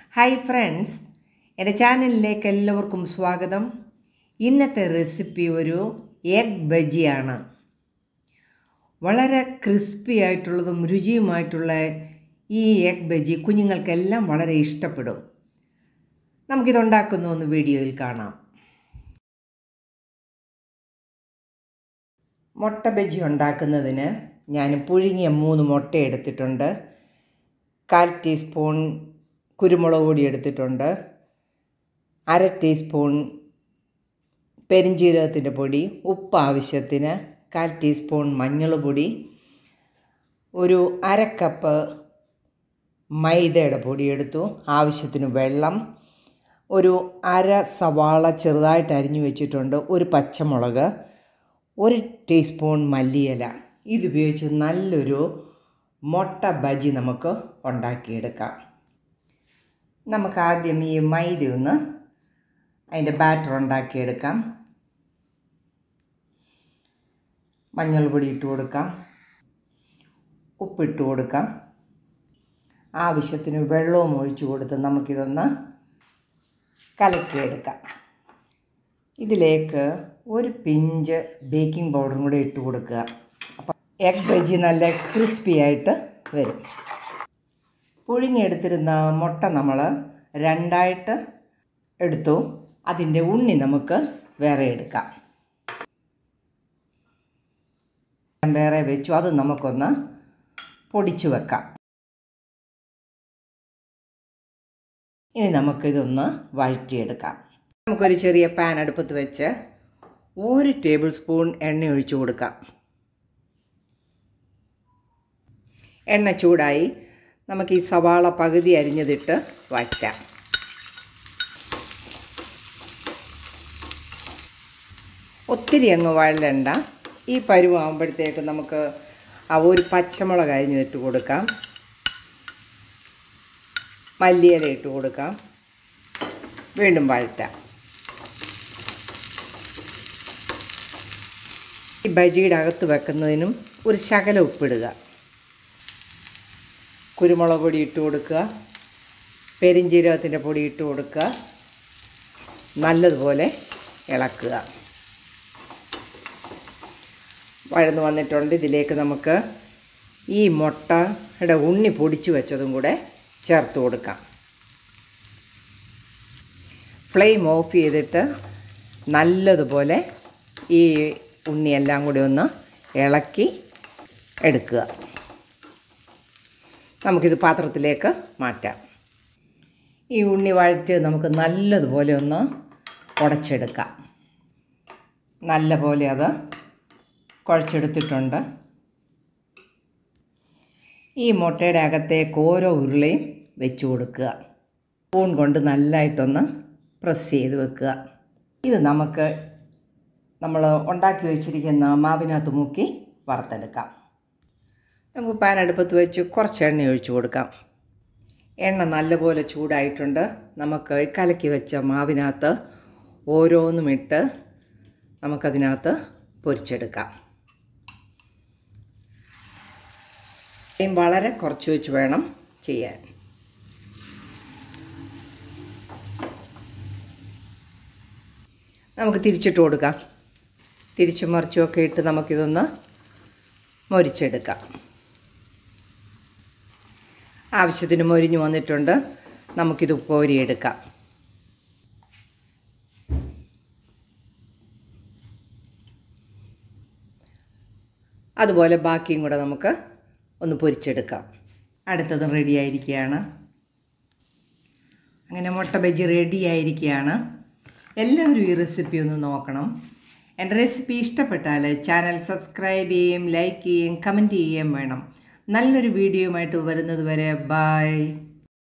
hi friends എൻ്റെ ചാനലിലേക്ക് എല്ലാവർക്കും സ്വാഗതം ഇന്നത്തെ റെസിപ്പി ഒരു എഗ് ബജിയാണ് വളരെ ക്രിസ്പി ആയിട്ടുള്ളതും രുചിയുമായിട്ടുള്ള ഈ എഗ് ബജി കുഞ്ഞുങ്ങൾക്കെല്ലാം വളരെ ഇഷ്ടപ്പെടും നമുക്കിതുണ്ടാക്കുന്ന ഒന്ന് വീഡിയോയിൽ കാണാം മുട്ട ബജി ഉണ്ടാക്കുന്നതിന് ഞാൻ പുഴുങ്ങിയ മൂന്ന് മുട്ട എടുത്തിട്ടുണ്ട് കാൽ ടീസ്പൂൺ കുരുമുളക് പൊടി എടുത്തിട്ടുണ്ട് അര ടീസ്പൂൺ പെരിഞ്ജീരകത്തിൻ്റെ പൊടി ഉപ്പ് ആവശ്യത്തിന് കാൽ ടീസ്പൂൺ മഞ്ഞൾ പൊടി ഒരു അര കപ്പ് മൈദയുടെ പൊടി എടുത്തു ആവശ്യത്തിന് വെള്ളം ഒരു അര സവാള ചെറുതായിട്ട് അരിഞ്ഞു വെച്ചിട്ടുണ്ട് ഒരു പച്ചമുളക് ഒരു ടീസ്പൂൺ മല്ലിയില ഇതുപയോഗിച്ച് നല്ലൊരു മുട്ട ബജി നമുക്ക് ഉണ്ടാക്കിയെടുക്കാം നമുക്ക് ആദ്യം ഈ മൈദ ഒന്ന് അതിൻ്റെ ബാറ്റർ ഉണ്ടാക്കിയെടുക്കാം മഞ്ഞൾ പൊടി ഇട്ട് കൊടുക്കാം ഉപ്പിട്ട് കൊടുക്കാം ആവശ്യത്തിന് വെള്ളവും ഒഴിച്ചു കൊടുത്ത് നമുക്കിതൊന്ന് കലക്കിയെടുക്കാം ഇതിലേക്ക് ഒരു പിഞ്ച് ബേക്കിംഗ് പൗഡറും കൂടെ ഇട്ട് കൊടുക്കുക അപ്പം എഗ് ബജി നല്ല ക്രിസ്പി ആയിട്ട് വരും പുഴുങ്ങിയെടുത്തിരുന്ന മുട്ട നമ്മൾ രണ്ടായിട്ട് എടുത്തു അതിൻ്റെ ഉണ്ണി നമുക്ക് വേറെ എടുക്കാം വേറെ വെച്ചു അത് നമുക്കൊന്ന് പൊടിച്ചു വെക്കാം ഇനി നമുക്കിതൊന്ന് വഴറ്റിയെടുക്കാം നമുക്കൊരു ചെറിയ പാൻ അടുപ്പത്ത് വെച്ച് ഒരു ടേബിൾ സ്പൂൺ എണ്ണ ഒഴിച്ചു കൊടുക്കാം എണ്ണ ചൂടായി നമുക്ക് ഈ സവാള പകുതി അരിഞ്ഞതിട്ട് വഴറ്റാം ഒത്തിരി അങ്ങ് വഴലണ്ട ഈ പരുവാകുമ്പോഴത്തേക്ക് നമുക്ക് ആ ഒരു പച്ചമുളക് അരിഞ്ഞിട്ട് കൊടുക്കാം മല്ലിയില ഇട്ട് കൊടുക്കാം വീണ്ടും വഴറ്റാം ഈ ബജിയുടെ അകത്ത് വെക്കുന്നതിനും ഒരു ശകല ഉപ്പിടുക കുരുമുളക് പൊടി ഇട്ട് കൊടുക്കുക പെരിഞ്ജീരകത്തിൻ്റെ പൊടി ഇട്ട് കൊടുക്കുക നല്ലതുപോലെ ഇളക്കുക വഴന്ന് വന്നിട്ടുണ്ട് ഇതിലേക്ക് നമുക്ക് ഈ മുട്ടയുടെ ഉണ്ണി പൊടിച്ചു വെച്ചതും കൂടെ ചേർത്ത് കൊടുക്കാം ഫ്ലെയിം ഓഫ് ചെയ്തിട്ട് നല്ലതുപോലെ ഈ ഉണ്ണിയെല്ലാം കൂടി ഒന്ന് ഇളക്കി എടുക്കുക നമുക്കിത് പാത്രത്തിലേക്ക് മാറ്റാം ഈ ഉണ്ണി വഴറ്റ് നമുക്ക് നല്ലതുപോലെ ഒന്ന് ഉടച്ചെടുക്കാം നല്ല പോലെ അത് കുഴച്ചെടുത്തിട്ടുണ്ട് ഈ മുട്ടയുടെ അകത്തേക്ക് ഓരോ ഉരുളയും വെച്ച് കൊടുക്കുക സ്പൂൺ കൊണ്ട് നല്ലതായിട്ടൊന്ന് പ്രസ് ചെയ്ത് വെക്കുക ഇത് നമുക്ക് നമ്മൾ ഉണ്ടാക്കി വെച്ചിരിക്കുന്ന മാവിനകത്ത് മുക്കി വറുത്തെടുക്കാം നമുക്ക് പാൻ അടുപ്പത്ത് വെച്ച് കുറച്ച് എണ്ണ ഒഴിച്ചു കൊടുക്കാം എണ്ണ നല്ലപോലെ ചൂടായിട്ടുണ്ട് നമുക്ക് കലക്കി വെച്ച മാവിനകത്ത് ഓരോന്നും ഇട്ട് നമുക്കതിനകത്ത് പൊരിച്ചെടുക്കാം ഫ്ലെയിം വളരെ കുറച്ച് വെച്ച് വേണം ചെയ്യാൻ നമുക്ക് തിരിച്ചിട്ട് കൊടുക്കാം തിരിച്ചും മറിച്ചുമൊക്കെ ഇട്ട് നമുക്കിതൊന്ന് മൊരിച്ചെടുക്കാം ആവശ്യത്തിന് മൊരിഞ്ഞു വന്നിട്ടുണ്ട് നമുക്കിത് കോരിയെടുക്കാം അതുപോലെ ബാക്കിയും കൂടെ നമുക്ക് ഒന്ന് പൊരിച്ചെടുക്കാം അടുത്തത് റെഡി ആയിരിക്കുകയാണ് അങ്ങനെ മുട്ട ബജി റെഡി ആയിരിക്കുകയാണ് എല്ലാവരും ഈ റെസിപ്പി ഒന്ന് നോക്കണം എൻ്റെ റെസിപ്പി ഇഷ്ടപ്പെട്ടാൽ ചാനൽ സബ്സ്ക്രൈബ് ചെയ്യുകയും ലൈക്ക് ചെയ്യുകയും കമൻറ്റ് ചെയ്യുകയും വേണം നല്ലൊരു വീഡിയോയുമായിട്ട് വരുന്നത് വരെ ബായ്